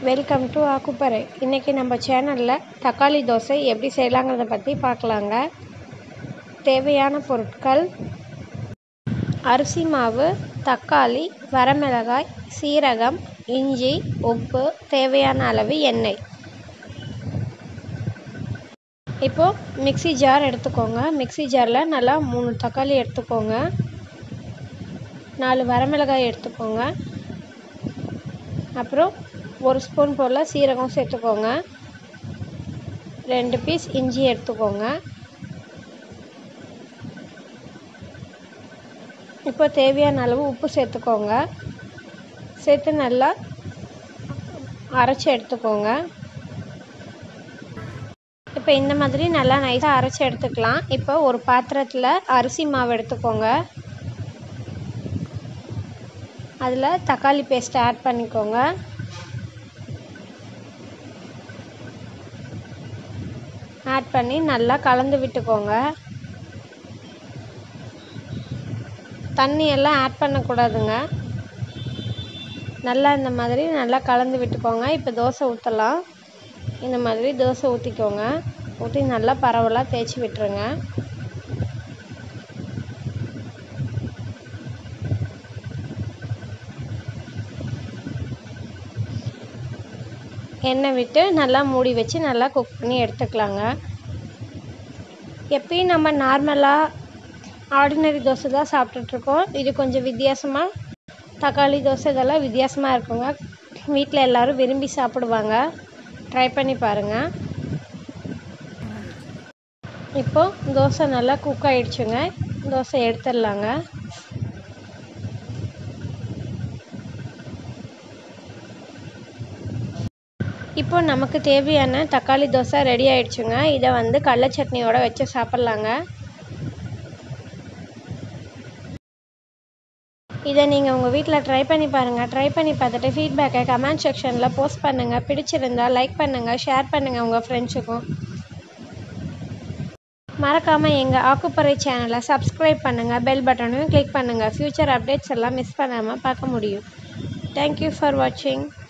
welcome to ஆக்குப்பறை இன்றைக்கி நம்ம சேனலில் தக்காளி தோசை எப்படி செய்யலாங்கிறத பற்றி பார்க்கலாங்க தேவையான பொருட்கள் அரிசி மாவு தக்காளி வரமிளகாய் சீரகம் இஞ்சி உப்பு தேவையான அளவு எண்ணெய் இப்போது மிக்ஸி ஜார் எடுத்துக்கோங்க மிக்ஸி ஜாரில் நல்லா மூணு தக்காளி எடுத்துக்கோங்க நாலு வரமிளகாய் எடுத்துக்கோங்க அப்புறம் ஒரு ஸ்பூன் போல் சீரகம் சேர்த்துக்கோங்க ரெண்டு பீஸ் இஞ்சி எடுத்துக்கோங்க இப்போ தேவையான அளவு உப்பு சேர்த்துக்கோங்க சேர்த்து நல்லா அரைச்சி எடுத்துக்கோங்க இப்போ இந்த மாதிரி நல்லா நைஸாக அரைச்சி எடுத்துக்கலாம் இப்போ ஒரு பாத்திரத்தில் அரிசி மாவு எடுத்துக்கோங்க அதில் தக்காளி பேஸ்ட் ஆட் பண்ணிக்கோங்க ஆட் பண்ணி நல்லா கலந்து விட்டுக்கோங்க தண்ணி எல்லாம் ஆட் பண்ணக்கூடாதுங்க நல்லா இந்த மாதிரி நல்லா கலந்து விட்டுக்கோங்க இப்போ தோசை ஊற்றலாம் இந்த மாதிரி தோசை ஊற்றிக்கோங்க ஊற்றி நல்லா பரவலாக தேய்ச்சி விட்டுருங்க எண்ணெய் விட்டு நல்லா மூடி வச்சு நல்லா குக் பண்ணி எடுத்துக்கலாங்க எப்பயும் நம்ம நார்மலாக ஆர்டினரி தோசை தான் சாப்பிட்டுட்ருக்கோம் இது கொஞ்சம் வித்தியாசமாக தக்காளி தோசை இதெல்லாம் வித்தியாசமாக இருக்குங்க வீட்டில் எல்லோரும் விரும்பி சாப்பிடுவாங்க ட்ரை பண்ணி பாருங்கள் இப்போது தோசை நல்லா குக் ஆகிடுச்சுங்க தோசை எடுத்துடலாங்க இப்போ நமக்கு தேவையான தக்காளி தோசை ரெடி ஆயிடுச்சுங்க இதை வந்து கடல சட்னியோட வச்சு சாப்பிட்லாங்க இதை நீங்கள் உங்கள் வீட்டில் ட்ரை பண்ணி பாருங்கள் ட்ரை பண்ணி பார்த்துட்டு ஃபீட்பேக்கை கமெண்ட் செக்ஷனில் போஸ்ட் பண்ணுங்கள் பிடிச்சிருந்தா லைக் பண்ணுங்கள் ஷேர் பண்ணுங்கள் உங்கள் ஃப்ரெண்ட்ஸுக்கும் மறக்காமல் எங்கள் ஆக்குப்பறை சேனலை சப்ஸ்கிரைப் பண்ணுங்கள் பெல் பட்டனையும் கிளிக் பண்ணுங்கள் ஃப்யூச்சர் அப்டேட்ஸ் எல்லாம் மிஸ் பண்ணாமல் பார்க்க முடியும் தேங்க்யூ ஃபார் வாட்சிங்